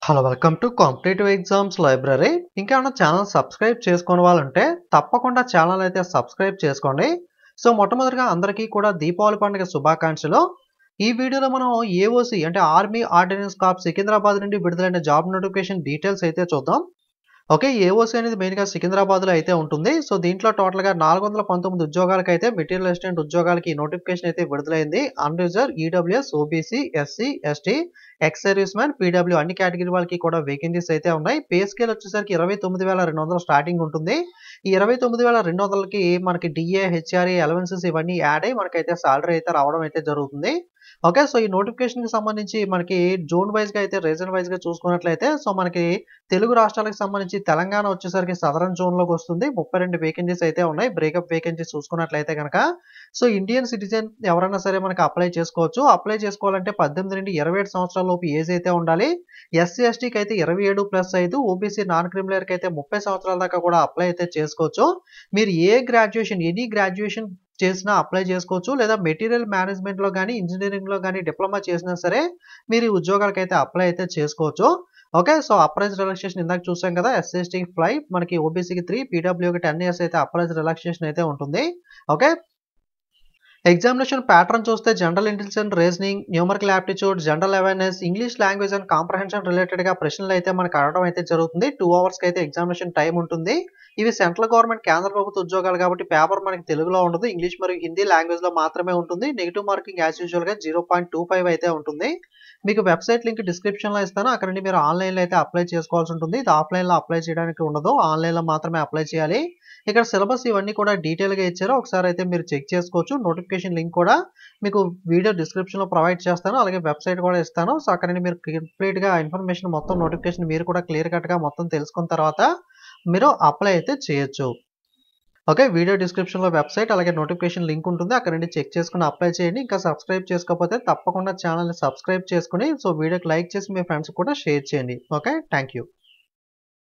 hello welcome to competitive exams library ఇంకేమైనా channel subscribe చేసుకోని వాళ్ళంటే తప్పకుండా ఛానల్ అయితే సబ్స్క్రైబ్ చేసుకోండి సో మొట్టమొదటిగా అందరికీ కూడా దీపావళి పండుగ శుభాకాంక్షలు ఈ వీడియోలో మనం ఏఓసి అంటే ఆర్మీ ఆర్డినెన్స్ కాప్ సికింద్రాబాద్ నుండి విడుదలైన జాబ్ నోటిఫికేషన్ డీటెయిల్స్ అయితే చూద్దాం ఓకే ఏఓసి అనేది మెయిన్గా సికింద్రాబాద్లో అయితే ఉంటుంది సో దీంట్లో టోటల్గా నాలుగు వందల పంతొమ్మిది ఉద్యోగాలకి అయితే మెటీరియల్ అసిస్టెంట్ ఉద్యోగాలకి నోటిఫికేషన్ అయితే విడుదలైంది unreserved EWS OBC SC ST ex service man PW అన్ని కేటగిరీ వాళ్ళకి కూడా వేకెన్సీస్ అయితే ఉన్నాయి పే స్కేల్ వచ్చేసరికి ఇరవై తొమ్మిది వేల రెండు వందలు స్టార్టింగ్ ఉంటుంది ఈ ఇరవై తొమ్మిది వేల రెండు వందలకి మనకి డిఏ హెచ్ఆర్ఏ అలవెన్సెస్ ఇవన్నీ యాడ్ అయ్యి మనకైతే సాలరీ అయితే రావడం అయితే జరుగుతుంది ఓకే సో ఈ నోటిఫికేషన్కి సంబంధించి మనకి జోన్ వైజ్గా అయితే రీజన్ వైజ్గా చూసుకున్నట్లయితే సో మనకి తెలుగు రాష్ట్రాలకు సంబంధించి తెలంగాణ వచ్చేసరికి సదరన్ జోన్లోకి వస్తుంది ముప్పై రెండు వేకెన్సీస్ అయితే ఉన్నాయి బ్రేకప్ వేకెన్సీస్ చూసుకున్నట్లయితే కనుక సో ఇండియన్ సిటిజన్ ఎవరైనా సరే మనకి అప్లై చేసుకోవచ్చు అప్లై చేసుకోవాలంటే పద్దెనిమిది నుండి ఇరవై ఏడు సంవత్సరాల లోపు ఏజ్ అయితే ఉండాలి ఎస్సీ ఎస్టీకి అయితే ఇరవై ఏడు ప్లస్ ఐదు ఓబీసీ నాన్ క్రిమినల్కి అయితే ముప్పై సంవత్సరాల దాకా కూడా అప్లై అయితే చేసుకోవచ్చు మీరు ఏ గ్రాడ్యుయేషన్ ఎనీ గ్రాడ్యుయేషన్ చేసినా అప్లై చేసుకోవచ్చు లేదా మెటీరియల్ మేనేజ్మెంట్లో కానీ ఇంజనీరింగ్లో కానీ డిప్లొమా చేసినా సరే మీరు ఈ ఉద్యోగాలకు అయితే అప్లై అయితే చేసుకోవచ్చు ఓకే సో అప్రైజ్ రిలాక్సేషన్ ఇందాక చూసాం కదా ఎస్సీఎస్టీకి ఫైవ్ మనకి ఓబీసీకి త్రీ పీడబ్ల్యూకి టెన్ ఇయర్స్ అయితే అప్రైజ్ రిలాక్సేషన్ అయితే ఉంటుంది ఓకే ఎగ్జామినేషన్ ప్యాటర్న్ చూస్తే general intelligence reasoning numerical aptitude general awareness English language and comprehension రిలేటెడ్గా ప్రశ్నలు అయితే మనకు అడగడం అయితే జరుగుతుంది టూ అవర్స్కి అయితే ఎగ్జామినేషన్ టైం ఉంటుంది ఇవి సెంట్రల్ గవర్నమెంట్ కేంద్ర ప్రభుత్వ ఉద్యోగాలు కాబట్టి పేపర్ మనకి తెలుగులో ఉండదు ఇంగ్లీష్ మరియు హిందీ లాంగ్వేజ్లో మాత్రమే ఉంటుంది నెగిటివ్ మార్కింగ్ యాజ్ యూజువల్గా జీరో పాయింట్ టూ ఫైవ్ అయితే ఉంటుంది మీకు వెబ్సైట్ లింక్ డిస్క్రిప్షన్లో ఇస్తాను అక్కడ నుండి మీరు ఆన్లైన్లో అయితే అప్లై చేసుకోవాల్సి ఉంటుంది ఇది ఆఫ్లైన్లో అప్లై చేయడానికి ఉండదు ఆన్లైన్లో మాత్రమే అప్లై చేయాలి ఇక్కడ సిలబస్ ఇవన్నీ కూడా డీటెయిల్గా ఇచ్చారు ఒకసారి అయితే మీరు చెక్ చేసుకోవచ్చు నోటిఫికేషన్ లింక్ కూడా మీకు వీడియో డిస్క్రిప్షన్లో ప్రొవైడ్ చేస్తాను అలాగే వెబ్సైట్ కూడా ఇస్తాను సో అక్కడ నుండి మీరు కంప్లీట్గా ఇన్ఫర్మేషన్ మొత్తం నోటిఫికేషన్ మీరు కూడా క్లియర్ కట్గా మొత్తం తెలుసుకున్న తర్వాత మీరు అప్లై అయితే చేయొచ్చు ఓకే వీడియో డిస్క్రిప్షన్లో వెబ్సైట్ అలాగే నోటిఫికేషన్ లింక్ ఉంటుంది అక్కడ నుండి చెక్ చేసుకుని అప్లై చేయండి ఇంకా సబ్స్క్రైబ్ చేసుకోకపోతే తప్పకుండా ఛానల్ని సబ్స్క్రైబ్ చేసుకుని సో వీడియోకి లైక్ చేసి మీ ఫ్రెండ్స్ కూడా షేర్ చేయండి ఓకే థ్యాంక్ యూ